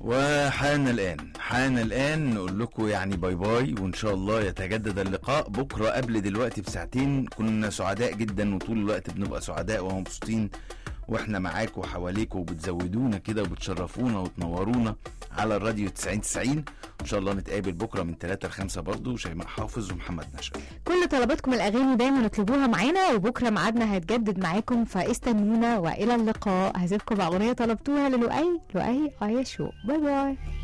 وحان الآن حان الآن نقول لكم يعني باي باي وإن شاء الله يتجدد اللقاء بكرة قبل دلوقتي بساعتين كنا سعداء جدا وطول الوقت بنبقى سعداء ومبسوطين واحنا معاكم وحواليكم وبتزودونا كده وبتشرفونا وتنورونا على الراديو 90 90 ان شاء الله نتقابل بكره من 3 ل 5 برضه شيماء حافظ ومحمد نشأ كل طلباتكم الاغاني دايما اطلبوها معانا وبكره ميعادنا هيتجدد معاكم فاستنونا والى اللقاء هسيبكم مع اغنيه طلبتوها للؤي لؤي ايا شو باي باي